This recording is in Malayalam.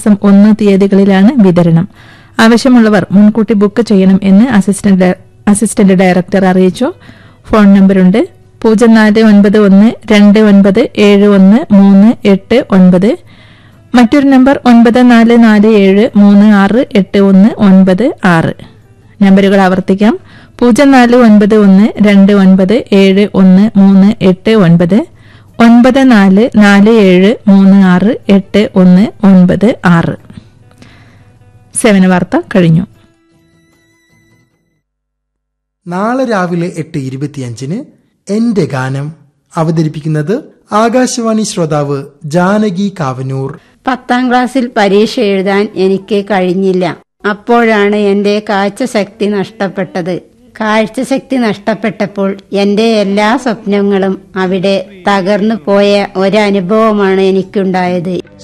മാസം ഒന്ന് തീയതികളിലാണ് വിതരണം ആവശ്യമുള്ളവർ മുൻകൂട്ടി ബുക്ക് ചെയ്യണം എന്ന് അസിസ്റ്റന്റ് ഡയ- അസിസ്റ്റന്റ് ഡയറക്ടർ അറിയിച്ചു ഫോൺ നമ്പറുണ്ട് പൂജ്യം നാല് ഒൻപത് ഒന്ന് രണ്ട് ഒൻപത് ഏഴ് ഒന്ന് മൂന്ന് എട്ട് ഒൻപത് മറ്റൊരു നമ്പർ ഒൻപത് നാല് നാല് ഏഴ് മൂന്ന് ആറ് എട്ട് ഒന്ന് ഒൻപത് ആറ് നമ്പറുകൾ ആവർത്തിക്കാം പൂജ്യം നാല് ഒൻപത് ഒന്ന് രണ്ട് ഒൻപത് ഏഴ് ഒന്ന് മൂന്ന് എട്ട് ഒൻപത് ഒൻപത് നാല് നാല് ഏഴ് മൂന്ന് ആറ് എട്ട് ഒന്ന് ഒൻപത് ആറ് സേവന വാർത്ത കഴിഞ്ഞു നാളെ രാവിലെ എട്ട് ഇരുപത്തിയഞ്ചിന് എന്റെ ഗാനം അവതരിപ്പിക്കുന്നത് ആകാശവാണി ശ്രോതാവ് ജാനകി കാവനൂർ പത്താം ക്ലാസ്സിൽ പരീക്ഷ എഴുതാൻ എനിക്ക് കഴിഞ്ഞില്ല അപ്പോഴാണ് എന്റെ കാഴ്ചശക്തി നഷ്ടപ്പെട്ടത് കാഴ്ചശക്തി നഷ്ടപ്പെട്ടപ്പോൾ എന്റെ എല്ലാ സ്വപ്നങ്ങളും അവിടെ തകർന്നു പോയ ഒരനുഭവമാണ് എനിക്കുണ്ടായത്